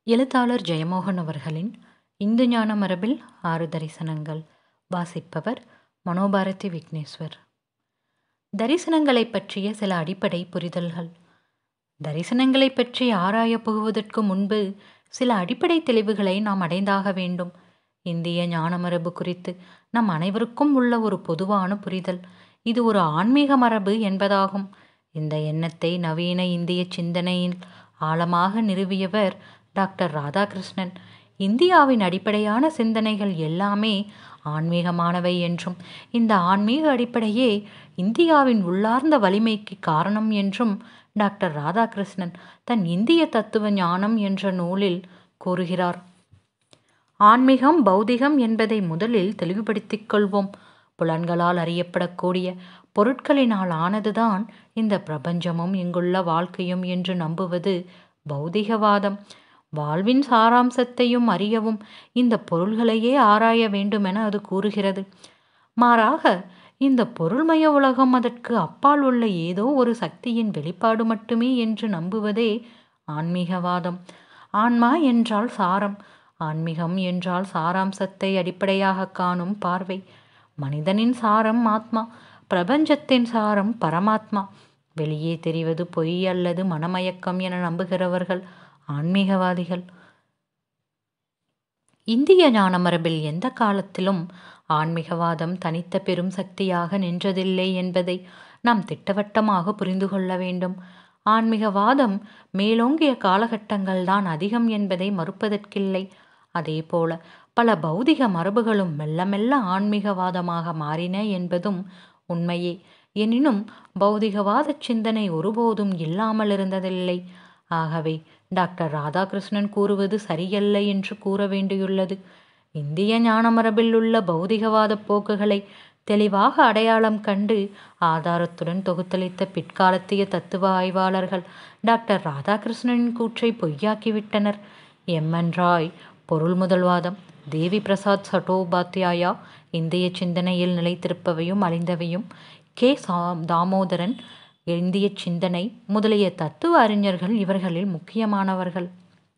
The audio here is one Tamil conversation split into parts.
எழுத்தாளர் ஜெயமோகன் அவர்களின் இந்து ஞான மரபில் ஆறு தரிசனங்கள் வாசிப்பவர் மனோபாரதி விக்னேஸ்வர் தரிசனங்களைப் பற்றிய சில அடிப்படை புரிதல்கள் தரிசனங்களைப் பற்றி ஆராயப் புகுவதற்கு முன்பு சில அடிப்படை தெளிவுகளை நாம் அடைந்தாக வேண்டும் இந்திய ஞான மரபு குறித்து நம் அனைவருக்கும் உள்ள ஒரு பொதுவான புரிதல் இது ஒரு ஆன்மீக மரபு என்பதாகும் இந்த எண்ணத்தை நவீன இந்திய சிந்தனையில் ஆழமாக நிறுவியவர் டாக்டர் ராதாகிருஷ்ணன் இந்தியாவின் அடிப்படையான சிந்தனைகள் எல்லாமே ஆன்மீகமானவை என்றும் இந்த ஆன்மீக அடிப்படையே இந்தியாவின் உள்ளார்ந்த வலிமைக்கு காரணம் என்றும் டாக்டர் ராதாகிருஷ்ணன் தன் இந்திய தத்துவ ஞானம் என்ற நூலில் கூறுகிறார் ஆன்மீகம் பௌதிகம் என்பதை முதலில் தெளிவுபடுத்திக் கொள்வோம் புலன்களால் அறியப்படக்கூடிய பொருட்களினால் ஆனதுதான் இந்த பிரபஞ்சமும் இங்குள்ள வாழ்க்கையும் என்று நம்புவது பௌதிகவாதம் வாழ்வின் சாராம்சத்தையும் அறியவும் இந்த பொருள்களையே ஆராய வேண்டுமென அது கூறுகிறது மாறாக இந்த பொருள்மய உலகம் அதற்கு அப்பால் உள்ள ஏதோ ஒரு சக்தியின் வெளிப்பாடு மட்டுமே என்று நம்புவதே ஆன்மீகவாதம் ஆன்மா என்றால் சாரம் ஆன்மீகம் என்றால் சாராம்சத்தை அடிப்படையாக காணும் பார்வை மனிதனின் சாரம் ஆத்மா பிரபஞ்சத்தின் சாரம் பரமாத்மா வெளியே தெரிவது பொய் அல்லது மனமயக்கம் என நம்புகிறவர்கள் ஆன்மீகவாதிகள் இந்திய ஞான மரபில் எந்த காலத்திலும் ஆன்மீகவாதம் தனித்த பெரும் சக்தியாக நின்றதில்லை என்பதை நாம் திட்டவட்டமாக புரிந்து கொள்ள வேண்டும் ஆன்மீகவாதம் மேலோங்கிய காலகட்டங்கள்தான் அதிகம் என்பதை மறுப்பதற்கில்லை அதேபோல பல பௌதிக மரபுகளும் மெல்ல மெல்ல ஆன்மீகவாதமாக மாறின என்பதும் உண்மையே எனினும் பௌதிகவாத சிந்தனை ஒருபோதும் இல்லாமல் இருந்ததில்லை ஆகவே டாக்டர் ராதாகிருஷ்ணன் கூறுவது சரியல்ல என்று கூற வேண்டியுள்ளது இந்திய ஞான மரபில் உள்ள பௌதிகவாத போக்குகளை தெளிவாக அடையாளம் கண்டு ஆதாரத்துடன் தொகுத்தளித்த பிற்காலத்திய தத்துவ ஆய்வாளர்கள் டாக்டர் ராதாகிருஷ்ணனின் கூற்றை பொய்யாக்கிவிட்டனர் எம்என் ராய் பொருள் முதல்வாதம் தேவி பிரசாத் சட்டோபாத்யாயா இந்திய சிந்தனையில் நிலைத்திருப்பவையும் அழிந்தவையும் கே சா தாமோதரன் இந்திய சிந்தனை முதலிய தத்துவ அறிஞர்கள் இவர்களில் முக்கியமானவர்கள்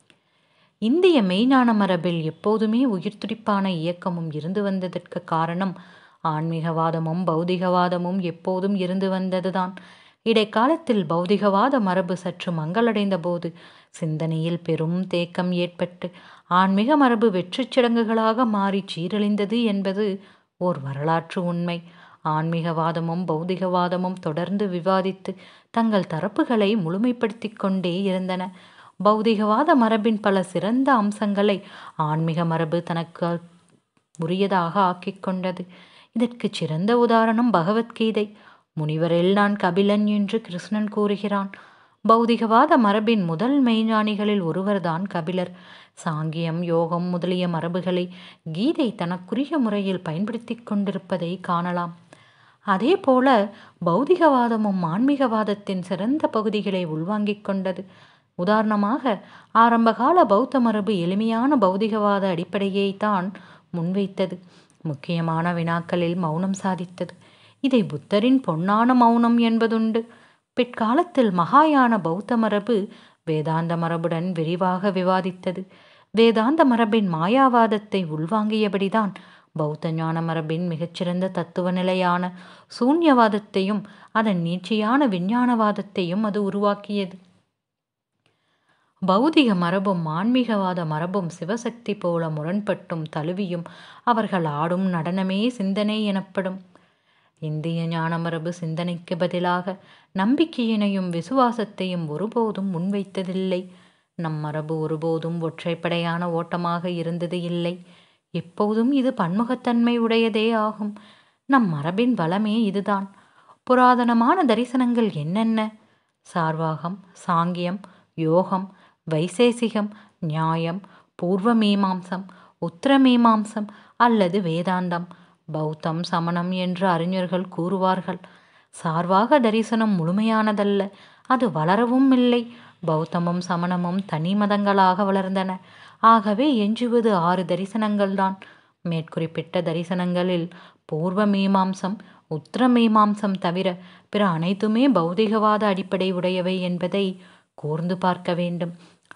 இந்திய மெய்ஞான மரபில் எப்போதுமே உயிர்த்துடிப்பான இயக்கமும் இருந்து வந்ததற்கு காரணம் ஆன்மீகவாதமும் பௌதிகவாதமும் எப்போதும் இருந்து வந்ததுதான் இடைக்காலத்தில் பௌதிகவாத மரபு சற்று மங்களடைந்த போது சிந்தனையில் பெரும் தேக்கம் ஏற்பட்டு ஆன்மீக மரபு வெற்றிச் சடங்குகளாக மாறி சீரழிந்தது என்பது ஓர் வரலாற்று உண்மை ஆன்மீகவாதமும் பௌதிகவாதமும் தொடர்ந்து விவாதித்து தங்கள் தரப்புகளை முழுமைப்படுத்தி கொண்டே இருந்தன பௌதிகவாத மரபின் பல சிறந்த அம்சங்களை ஆன்மீக மரபு தனக்கு உரியதாக ஆக்கிக் கொண்டது இதற்கு சிறந்த உதாரணம் பகவத்கீதை முனிவரில் நான் கபிலன் என்று கிருஷ்ணன் கூறுகிறான் பௌதிகவாத மரபின் முதல் மெய்ஞானிகளில் ஒருவர்தான் கபிலர் சாங்கியம் யோகம் முதலிய மரபுகளை கீதை தனக்குரிய முறையில் பயன்படுத்தி கொண்டிருப்பதை காணலாம் அதே போல பௌதிகவாதமும் ஆன்மீகவாதத்தின் சிறந்த பகுதிகளை உள்வாங்கிக் கொண்டது உதாரணமாக ஆரம்பகால பௌத்த மரபு எளிமையான பௌதிகவாத அடிப்படையை தான் முன்வைத்தது முக்கியமான வினாக்களில் மௌனம் சாதித்தது இதை புத்தரின் பொன்னான மௌனம் என்பதுண்டு பிற்காலத்தில் மகாயான பௌத்த மரபு வேதாந்த மரபுடன் விரிவாக விவாதித்தது வேதாந்த மரபின் மாயாவாதத்தை உள்வாங்கியபடிதான் பௌத்த ஞான மரபின் மிகச்சிறந்த தத்துவ நிலையான சூன்யவாதத்தையும் அதன் நீட்சியான விஞ்ஞானவாதத்தையும் அது உருவாக்கியது பௌதிக மரபும் ஆன்மீகவாத மரபும் சிவசக்தி போல முரண்பட்டும் தழுவியும் அவர்கள் ஆடும் நடனமே சிந்தனை எனப்படும் இந்திய ஞான மரபு சிந்தனைக்கு பதிலாக நம்பிக்கையினையும் விசுவாசத்தையும் ஒருபோதும் முன்வைத்ததில்லை நம் மரபு ஒருபோதும் ஒற்றைப்படையான ஓட்டமாக இருந்தது இல்லை எப்போதும் இது பன்முகத்தன்மை உடையதே ஆகும் நம் மரபின் பலமே இதுதான் புராதனமான தரிசனங்கள் என்னென்ன சார்வாகம் சாங்கியம் யோகம் வைசேசிகம் நியாயம் பூர்வ மீமாம்சம் உத்தர மீமாம்சம் அல்லது வேதாந்தம் பௌத்தம் சமணம் என்று அறிஞர்கள் கூறுவார்கள் சார்வாக தரிசனம் முழுமையானதல்ல அது வளரவும் இல்லை பௌத்தமும் சமணமும் தனி மதங்களாக வளர்ந்தன ஆகவே எஞ்சுவது ஆறு தரிசனங்கள்தான் மேற்குறிப்பிட்ட தரிசனங்களில் பூர்வ மீமாம்சம் உத்தர மீமாம்சம் தவிர பிற அனைத்துமே பௌதிகவாத அடிப்படை உடையவை என்பதை கூர்ந்து பார்க்க வேண்டும்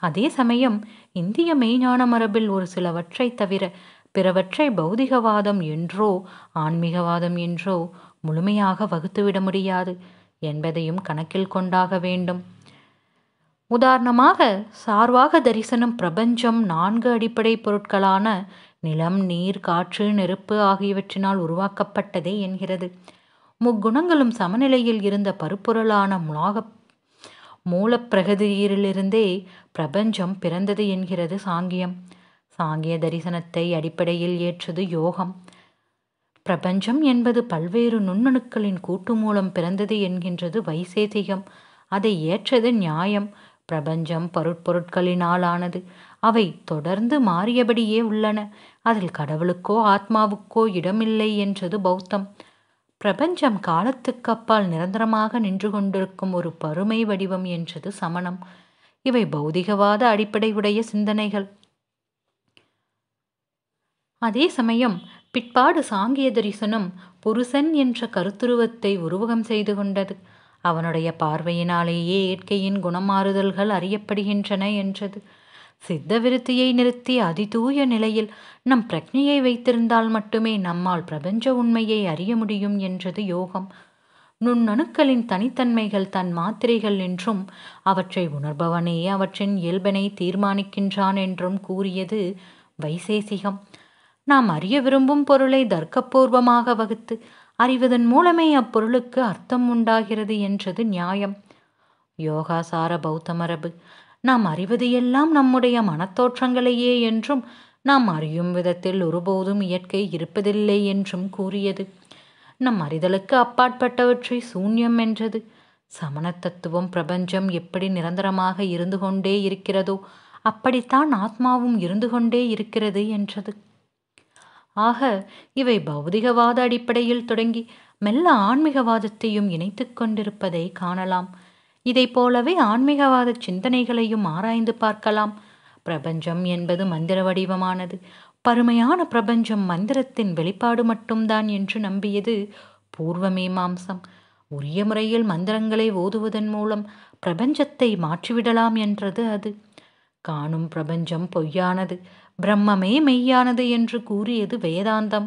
அதே சமயம் இந்திய மெய்ஞான மரபில் ஒரு சிலவற்றை தவிர பிறவற்றை பௌதிகவாதம் என்றோ ஆன்மீகவாதம் என்றோ முழுமையாக வகுத்துவிட முடியாது என்பதையும் கணக்கில் கொண்டாக வேண்டும் உதாரணமாக சார்வாக தரிசனம் பிரபஞ்சம் நான்கு அடிப்படை பொருட்களான நிலம் நீர் காற்று நெருப்பு ஆகியவற்றினால் உருவாக்கப்பட்டதே என்கிறது முக்குணங்களும் சமநிலையில் இருந்த பருப்பொருளான முலாக மூலப்பிரகதியிலிருந்தே பிரபஞ்சம் பிறந்தது என்கிறது சாங்கியம் சாங்கிய தரிசனத்தை அடிப்படையில் ஏற்றது யோகம் பிரபஞ்சம் என்பது பல்வேறு நுண்ணணுக்களின் கூட்டு மூலம் பிறந்தது என்கின்றது வைசேதிகம் அதை ஏற்றது நியாயம் பிரபஞ்சம் பருட்பொருட்களினால் ஆனது அவை தொடர்ந்து மாறியபடியே உள்ளன அதில் கடவுளுக்கோ ஆத்மாவுக்கோ இடமில்லை என்றது பௌத்தம் பிரபஞ்சம் காலத்துக்கு அப்பால் நிரந்தரமாக நின்று கொண்டிருக்கும் ஒரு பருமை வடிவம் என்றது சமணம் இவை பௌதிகவாத அடிப்படை உடைய சிந்தனைகள் அதே சமயம் பிற்பாடு சாங்கிய தரிசனம் புருஷன் என்ற கருத்துருவத்தை உருவகம் செய்து கொண்டது அவனுடைய பார்வையினாலேயே இயற்கையின் குணமாறுதல்கள் அறியப்படுகின்றன என்றது சித்த விருத்தியை நிறுத்தி அதிதூய நிலையில் நம் பிரக்ஞையை வைத்திருந்தால் மட்டுமே நம்மால் பிரபஞ்ச உண்மையை அறிய முடியும் என்றது யோகம் நுண்ணணுக்களின் தனித்தன்மைகள் தன் மாத்திரைகள் என்றும் அவற்றை உணர்பவனே அவற்றின் இயல்பினை தீர்மானிக்கின்றான் என்றும் கூறியது வைசேசிகம் நாம் அறிய விரும்பும் பொருளை தர்க்கபூர்வமாக வகுத்து அறிவதன் மூலமே அப்பொருளுக்கு அர்த்தம் உண்டாகிறது என்றது நியாயம் யோகாசார பௌத்த மரபு நாம் அறிவது எல்லாம் நம்முடைய மனத்தோற்றங்களையே என்றும் நாம் அறியும் விதத்தில் ஒருபோதும் இயற்கை இருப்பதில்லை என்றும் கூறியது நம் அறிதலுக்கு அப்பாற்பட்டவற்றை சூன்யம் என்றது சமண தத்துவம் பிரபஞ்சம் எப்படி நிரந்தரமாக இருந்து கொண்டே இருக்கிறதோ அப்படித்தான் ஆத்மாவும் இருந்து கொண்டே இருக்கிறது என்றது ஆக இவை பௌதிகவாத அடிப்படையில் தொடங்கி மெல்ல ஆன்மீகவாதத்தையும் இணைத்து கொண்டிருப்பதை காணலாம் இதை போலவே ஆன்மீகவாத சிந்தனைகளையும் ஆராய்ந்து பார்க்கலாம் பிரபஞ்சம் என்பது மந்திர வடிவமானது பருமையான பிரபஞ்சம் மந்திரத்தின் வெளிப்பாடு மட்டும்தான் என்று நம்பியது பூர்வ மீமாம்சம் உரிய முறையில் மந்திரங்களை ஓதுவதன் மூலம் பிரபஞ்சத்தை மாற்றிவிடலாம் என்றது அது காணும் பிரபஞ்சம் பொய்யானது பிரம்மமே மெய்யானது என்று கூறியது வேதாந்தம்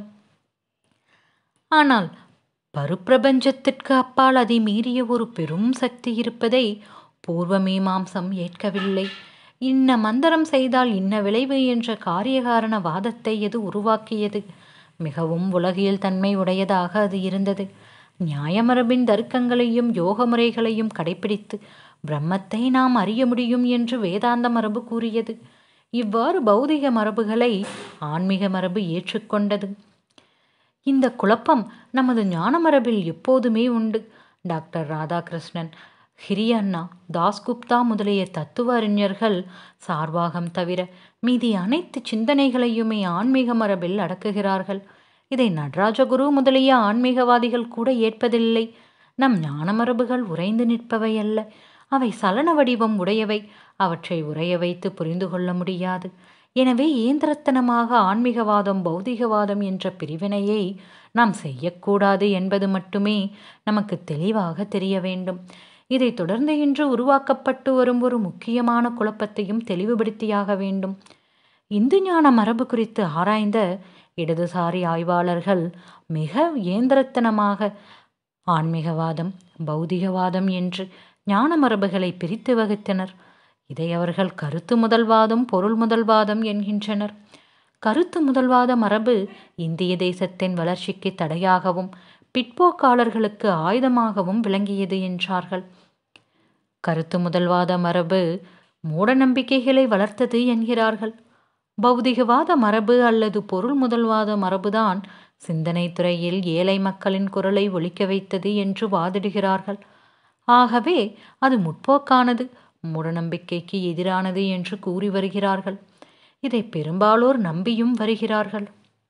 ஆனால் பருப்பிரபஞ்சத்திற்கு அப்பால் அதை மீறிய ஒரு பெரும் சக்தி இருப்பதை பூர்வ மீமாம்சம் ஏற்கவில்லை இன்ன மந்திரம் செய்தால் இன்ன விளைவு என்ற காரியகாரண வாதத்தை இது உருவாக்கியது மிகவும் உலகியல் தன்மை உடையதாக அது இருந்தது நியாயமரபின் தர்க்கங்களையும் யோக முறைகளையும் கடைபிடித்து பிரம்மத்தை நாம் அறிய முடியும் என்று வேதாந்த மரபு கூறியது இவ்வாறு பௌதிக மரபுகளை ஆன்மீக மரபு ஏற்றுக்கொண்டது இந்த குழப்பம் நமது ஞான மரபில் எப்போதுமே உண்டு டாக்டர் ராதாகிருஷ்ணன் ஹிரியண்ணா தாஸ்குப்தா முதலிய தத்துவ அறிஞர்கள் சார்வாகம் தவிர மீதி அனைத்து சிந்தனைகளையுமே ஆன்மீக மரபில் அடக்குகிறார்கள் இதை நடராஜகுரு முதலிய ஆன்மீகவாதிகள் கூட ஏற்பதில்லை நம் ஞான மரபுகள் உறைந்து நிற்பவை அல்ல அவை சலன வடிவம் உடையவை அவற்றை உறைய வைத்து புரிந்து கொள்ள முடியாது எனவே இயந்திரத்தனமாக ஆன்மீகவாதம் பௌதிகவாதம் என்ற பிரிவினையை நாம் செய்யக்கூடாது என்பது மட்டுமே நமக்கு தெளிவாக தெரிய வேண்டும் இதை தொடர்ந்து இன்று உருவாக்கப்பட்டு வரும் ஒரு முக்கியமான குழப்பத்தையும் தெளிவுபடுத்தியாக வேண்டும் இந்து ஞான மரபு குறித்து ஆராய்ந்த இடதுசாரி ஆய்வாளர்கள் மிக இயந்திரத்தனமாக ஆன்மீகவாதம் பௌதிகவாதம் என்று ஞான மரபுகளை பிரித்து வகுத்தனர் இதை அவர்கள் கருத்து முதல்வாதம் பொருள் முதல்வாதம் என்கின்றனர் கருத்து முதல்வாத மரபு இந்திய தேசத்தின் வளர்ச்சிக்கு தடையாகவும் பிற்போக்காளர்களுக்கு ஆயுதமாகவும் விளங்கியது என்றார்கள் கருத்து முதல்வாத மரபு மூட நம்பிக்கைகளை வளர்த்தது என்கிறார்கள் பௌதிகவாத மரபு அல்லது பொருள் முதல்வாத மரபுதான் சிந்தனை துறையில் ஏழை மக்களின் குரலை ஒலிக்க வைத்தது என்று வாதிடுகிறார்கள் ஆகவே அது முற்போக்கானது மூடநம்பிக்கைக்கு எதிரானது என்று கூறி வருகிறார்கள் இதை பெரும்பாலோர் நம்பியும் வருகிறார்கள்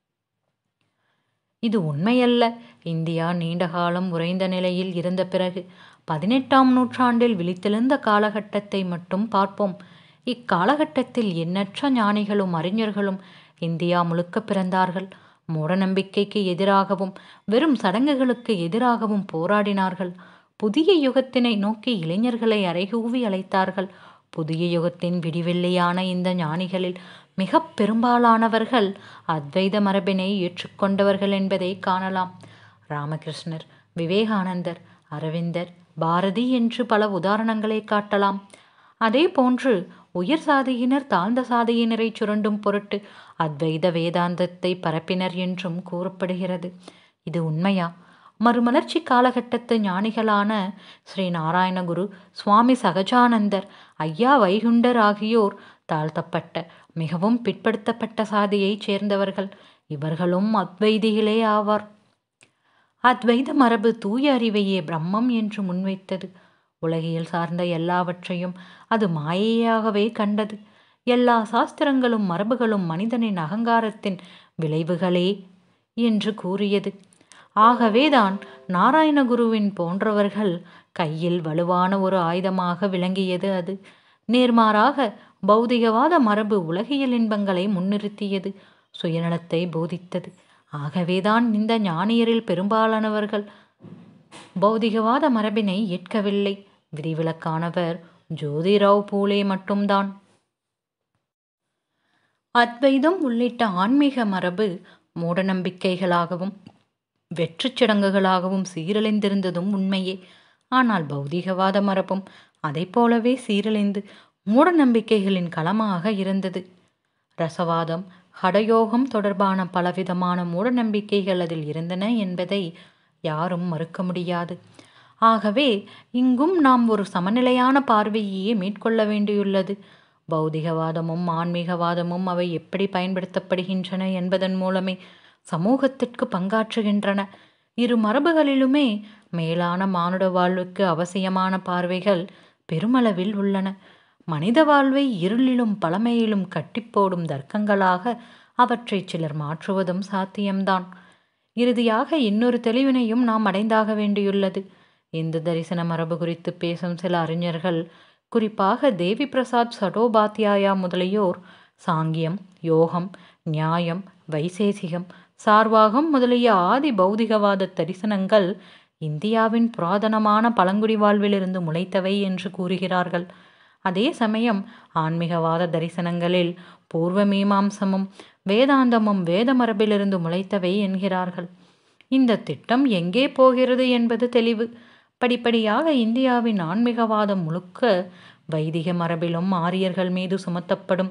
இது உண்மையல்ல இந்தியா நீண்ட காலம் உறைந்த நிலையில் இருந்த பிறகு பதினெட்டாம் நூற்றாண்டில் விழித்தெழுந்த காலகட்டத்தை மட்டும் பார்ப்போம் இக்காலகட்டத்தில் எண்ணற்ற ஞானிகளும் அறிஞர்களும் இந்தியா முழுக்க பிறந்தார்கள் மூடநம்பிக்கைக்கு எதிராகவும் வெறும் சடங்குகளுக்கு எதிராகவும் போராடினார்கள் புதிய யுகத்தினை நோக்கி இளைஞர்களை அறைகூவி அழைத்தார்கள் புதிய யுகத்தின் விடிவெள்ளியான இந்த ஞானிகளில் மிக பெரும்பாலானவர்கள் அத்வைத மரபினை ஏற்றுக்கொண்டவர்கள் என்பதை காணலாம் ராமகிருஷ்ணர் விவேகானந்தர் அரவிந்தர் பாரதி என்று பல உதாரணங்களை காட்டலாம் அதே போன்று உயர் சாதியினர் தாழ்ந்த சாதியினரை சுரண்டும் பொருட்டு அத்வைத வேதாந்தத்தை பரப்பினர் என்றும் கூறப்படுகிறது இது உண்மையா மறுமலர்ச்சி காலகட்டத்து ஞானிகளான ஸ்ரீ நாராயணகுரு சுவாமி சகஜானந்தர் ஐயா வைகுண்டர் ஆகியோர் தாழ்த்தப்பட்ட மிகவும் பிற்படுத்தப்பட்ட சாதியைச் சேர்ந்தவர்கள் இவர்களும் அத்வைதிகளே ஆவார் அத்வைத மரபு தூய அறிவையே பிரம்மம் என்று முன்வைத்தது உலகியல் சார்ந்த எல்லாவற்றையும் அது மாயையாகவே கண்டது எல்லா சாஸ்திரங்களும் மரபுகளும் மனிதனின் அகங்காரத்தின் விளைவுகளே என்று கூறியது ஆகவேதான் நாராயணகுருவின் போன்றவர்கள் கையில் வலுவான ஒரு ஆயுதமாக விளங்கியது அது நேர்மாறாக பௌதிகவாத மரபு உலகியல் இன்பங்களை முன்னிறுத்தியது சுயநலத்தை போதித்தது ஆகவேதான் இந்த ஞானியரில் பெரும்பாலானவர்கள் பௌதிகவாத மரபினை ஏற்கவில்லை விதிவிலக்கானவர் ஜோதிராவ் பூலே மட்டும்தான் அத்வைதம் உள்ளிட்ட ஆன்மீக மரபு மூடநம்பிக்கைகளாகவும் வெற்றுச் சடங்குகளாகவும் சீரழிந்திருந்ததும் உண்மையே ஆனால் பௌதிகவாத மரபும் அதைப் போலவே சீரழிந்து மூடநம்பிக்கைகளின் களமாக இருந்தது ரசவாதம் ஹடயோகம் தொடர்பான பலவிதமான மூடநம்பிக்கைகள் அதில் இருந்தன என்பதை யாரும் மறுக்க முடியாது ஆகவே இங்கும் நாம் ஒரு சமநிலையான பார்வையையே மேற்கொள்ள வேண்டியுள்ளது பௌதிகவாதமும் ஆன்மீகவாதமும் அவை எப்படி பயன்படுத்தப்படுகின்றன என்பதன் மூலமே சமூகத்திற்கு பங்காற்றுகின்றன இரு மரபுகளிலுமே மேலான மானுட வாழ்வுக்கு அவசியமான பார்வைகள் பெருமளவில் உள்ளன மனித வாழ்வை இருளிலும் பழமையிலும் கட்டிப்போடும் தர்க்கங்களாக அவற்றை சிலர் மாற்றுவதும் சாத்தியம்தான் இறுதியாக இன்னொரு தெளிவினையும் நாம் அடைந்தாக வேண்டியுள்ளது இந்து தரிசன மரபு குறித்து பேசும் சில அறிஞர்கள் குறிப்பாக தேவி பிரசாத் சடோபாத்யாயா முதலியோர் சாங்கியம் யோகம் நியாயம் வைசேசிகம் சார்வாகம் முதலிய ஆதி பௌதிகவாத தரிசனங்கள் இந்தியாவின் புராதனமான பழங்குடி வாழ்விலிருந்து முளைத்தவை என்று கூறுகிறார்கள் அதே சமயம் ஆன்மீகவாத தரிசனங்களில் பூர்வ மீமாம்சமும் வேதாந்தமும் வேத மரபிலிருந்து முளைத்தவை என்கிறார்கள் இந்த திட்டம் எங்கே போகிறது என்பது தெளிவு படிப்படியாக இந்தியாவின் ஆன்மீகவாதம் முழுக்க வைதிக மரபிலும் ஆரியர்கள் மீது சுமத்தப்படும்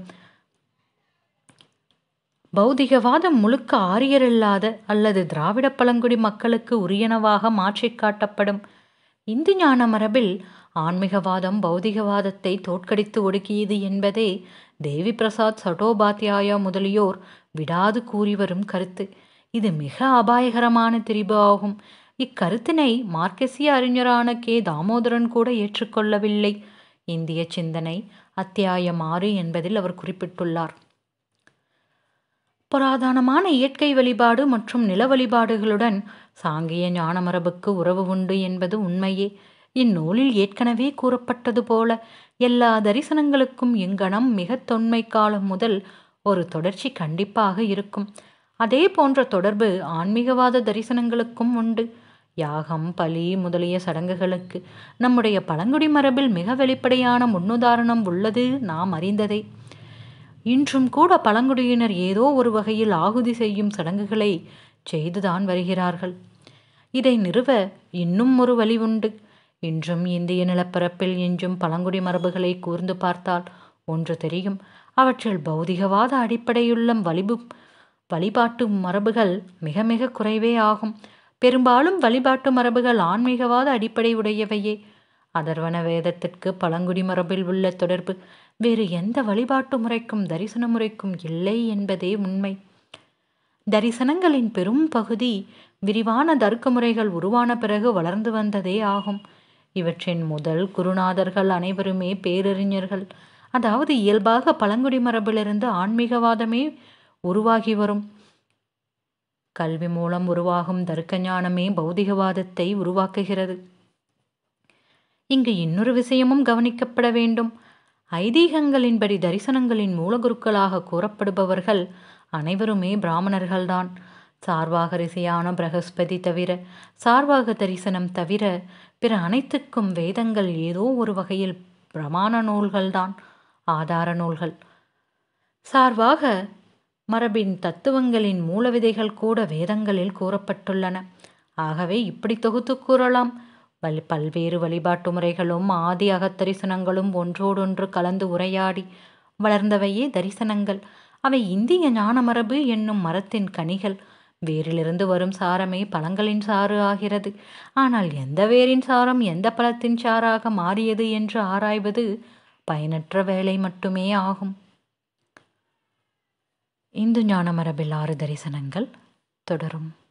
பௌதிகவாதம் முழுக்க ஆரியரில்லாத அல்லது திராவிட பழங்குடி மக்களுக்கு உரியனவாக மாற்றி காட்டப்படும் இந்து ஞான மரபில் ஆன்மீகவாதம் பௌதிகவாதத்தை தோற்கடித்து ஒடுக்கியது என்பதே தேவி பிரசாத் சட்டோபாத்யாயா முதலியோர் விடாது கூறி வரும் கருத்து இது மிக அபாயகரமான திரிபு ஆகும் இக்கருத்தினை மார்க்கசிய அறிஞரான கே தாமோதரன் கூட ஏற்றுக்கொள்ளவில்லை இந்திய சிந்தனை அத்தியாயம் ஆறு என்பதில் அவர் குறிப்பிட்டுள்ளார் புராதனமான இயற்கை வழிபாடு மற்றும் நில வழிபாடுகளுடன் சாங்கிய ஞான மரபுக்கு உறவு உண்டு என்பது உண்மையே இந்நூலில் ஏற்கனவே கூறப்பட்டது போல எல்லா தரிசனங்களுக்கும் எங்கனம் மிக தொன்மை காலம் முதல் ஒரு தொடர்ச்சி கண்டிப்பாக இருக்கும் அதே போன்ற தொடர்பு ஆன்மீகவாத தரிசனங்களுக்கும் உண்டு யாகம் பலி முதலிய சடங்குகளுக்கு நம்முடைய பழங்குடி மரபில் மிக வெளிப்படையான முன்னுதாரணம் உள்ளது நாம் அறிந்ததே இன்றும் கூட பழங்குடியினர் ஏதோ ஒரு வகையில் ஆகுதி செய்யும் சடங்குகளை செய்துதான் வருகிறார்கள் இதை நிறுவ இன்னும் ஒரு வழி உண்டு இன்றும் இந்திய நிலப்பரப்பில் எஞ்சும் பழங்குடி மரபுகளை கூர்ந்து பார்த்தால் ஒன்று தெரியும் அவற்றில் பௌதிகவாத அடிப்படையுள்ள வழிபு வழிபாட்டு மரபுகள் மிக மிக குறைவே ஆகும் பெரும்பாலும் வழிபாட்டு மரபுகள் ஆன்மீகவாத அடிப்படை உடையவையே அதர்வன வேதத்திற்கு பழங்குடி மரபில் உள்ள தொடர்பு வேறு எந்த வழிபாட்டு முறைக்கும் தரிசன முறைக்கும் இல்லை என்பதே உண்மை தரிசனங்களின் பெரும் பகுதி விரிவான தர்க்க முறைகள் உருவான பிறகு வளர்ந்து வந்ததே ஆகும் இவற்றின் முதல் குருநாதர்கள் அனைவருமே பேரறிஞர்கள் அதாவது இயல்பாக பழங்குடி மரபிலிருந்து ஆன்மீகவாதமே உருவாகி வரும் கல்வி மூலம் உருவாகும் தர்க்க ஞானமே பௌதிகவாதத்தை உருவாக்குகிறது இங்கு இன்னொரு விஷயமும் கவனிக்கப்பட வேண்டும் ஐதீகங்களின்படி தரிசனங்களின் மூலகுருக்களாக கூறப்படுபவர்கள் அனைவருமே பிராமணர்கள்தான் சார்வாக ரிஷியான பிரகஸ்பதி தவிர சார்வாக தரிசனம் தவிர பிற அனைத்துக்கும் வேதங்கள் ஏதோ ஒரு வகையில் பிரமாண நூல்கள்தான் ஆதார நூல்கள் சார்பாக மரபின் தத்துவங்களின் மூலவிதைகள் கூட வேதங்களில் கூறப்பட்டுள்ளன ஆகவே இப்படி தொகுத்து கூறலாம் வல் பல்வேறு வழிபாட்டு முறைகளும் ஆதி அகத்தரிசனங்களும் ஒன்றோடொன்று கலந்து உரையாடி வளர்ந்தவையே தரிசனங்கள் அவை இந்திய ஞான மரபு என்னும் மரத்தின் கனிகள் வேரிலிருந்து வரும் சாரமே பழங்களின் சாறு ஆகிறது ஆனால் எந்த வேரின் சாரம் எந்த பழத்தின் சாறாக மாறியது என்று ஆராய்வது பயனற்ற வேலை மட்டுமே ஆகும் இந்து ஞான மரபில் ஆறு தரிசனங்கள் தொடரும்